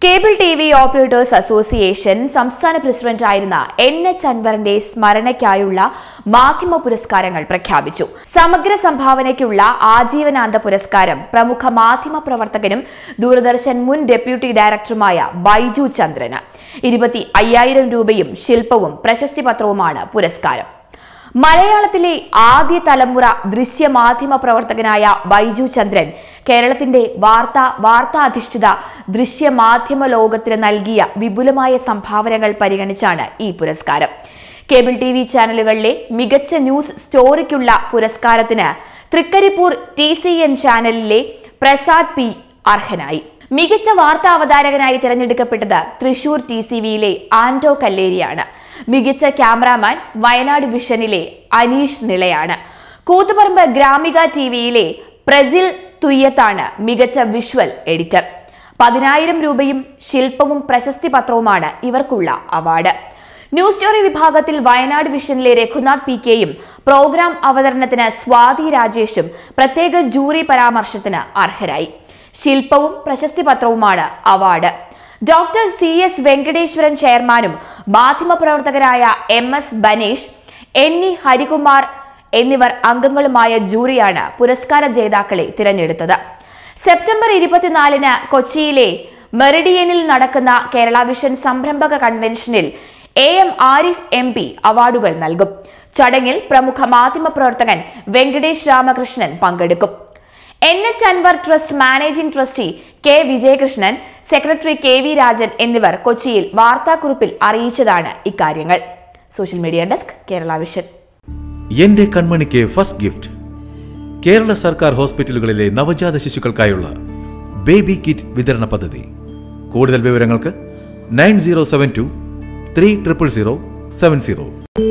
cable T V operators association സംസ്ഥാന പ്രസിഡന്റായിരുന്ന N H അൻവറിന്റെ സ്മരണയ്ക്കായുള്ള മാധ്യമ പുരസ്കാരങ്ങൾ പ്രഖ്യാപിച്ചു സമഗ്ര സംഭാവനയ്ക്കുള്ള ആജീവനാന്ത പുരസ്കാരം പ്രമുഖ മാധ്യമ പ്രവർത്തകനും ദൂരദർശൻ മുൻ ഡെപ്യൂട്ടി ഡയറക്ടറുമായ ബൈജു ചന്ദ്രന് ഇരുപത്തി അയ്യായിരം രൂപയും ശില്പവും പ്രശസ്തി പത്രവുമാണ് പുരസ്കാരം മലയാളത്തിലെ ആദ്യ തലമുറ ദൃശ്യമാധ്യമ പ്രവർത്തകനായ ബൈജു ചന്ദ്രൻ കേരളത്തിന്റെ വാർത്താ വാർത്താധിഷ്ഠിത ദൃശ്യമാധ്യമ ലോകത്തിന് നൽകിയ വിപുലമായ സംഭാവനകൾ പരിഗണിച്ചാണ് ഈ പുരസ്കാരം കേബിൾ ടി വി ചാനലുകളിലെ മികച്ച ന്യൂസ് സ്റ്റോറിക്കുള്ള പുരസ്കാരത്തിന് തൃക്കരിപ്പൂർ ടി സി എൻ ചാനലിലെ പ്രസാദ് പി അർഹനായി മികച്ച വാർത്താ അവതാരകനായി തിരഞ്ഞെടുക്കപ്പെട്ടത് തൃശൂർ ടി സി വിയിലെ ആന്റോ കല്ലേരിയാണ് മികച്ച ക്യാമറാമാൻ വയനാട് വിഷനിലെ അനീഷ് നിളയാണ് കൂത്തുപറമ്പ് ഗ്രാമിക ടി വിയിലെ പ്രജിൽ തുയ്യത്താണ് മികച്ച വിഷ്വൽ എഡിറ്റർ പതിനായിരം രൂപയും ശില്പവും പ്രശസ്തി പത്രവുമാണ് ഇവർക്കുള്ള അവാർഡ് ന്യൂസ് സ്റ്റോറി വിഭാഗത്തിൽ വയനാട് വിഷനിലെ രഘുനാഥ് പി കെയും പ്രോഗ്രാം അവതരണത്തിന് സ്വാതി രാജേഷും പ്രത്യേക ജൂറി പരാമർശത്തിന് അർഹരായി ശില്പവും പ്രശസ്തി പത്രവുമാണ് award doctor C S Venkateswaran ചെയർമാനും മാധ്യമപ്രവർത്തകരായ M S Banesh N E Harikumar എന്നിവർ അംഗങ്ങളുമായ ജൂറിയാണ് പുരസ്കാര ജേതാക്കളെ തിരഞ്ഞെടുത്തത് സെപ്റ്റംബർ ഇരുപത്തിനാലിന് കൊച്ചിയിലെ മെറിഡിയനിൽ നടക്കുന്ന കേരള വിഷൻ സംരംഭക കൺവെൻഷനിൽ A M Arif M P അവാർഡുകൾ നൽകും ചടങ്ങിൽ പ്രമുഖ മാധ്യമപ്രവർത്തകൻ വെങ്കടേഷ് രാമകൃഷ്ണൻ പങ്കെടുക്കും N H Anwar trust managing trustee K Vijayakrishnan secretary K V Rajan എന്നിവർ കൊച്ചിയിൽ വാർത്താക്കുറിപ്പിൽ അറിയിച്ചതാണ് ഇക്കാര്യങ്ങൾ social media desk Kerala Vision എന്റെ കൺമണിക്ക് ഫസ്റ്റ് ഗിഫ്റ്റ് കേരള സർക്കാർ ഹോസ്പിറ്റലുകളിലെ നവജാത ശിശുക്കൾക്കായുള്ള ബേബി കിറ്റ് വിതരണ പദ്ധതി കൂടുതൽ വിവരങ്ങൾക്ക് nine zero seven two three triple zero seven zero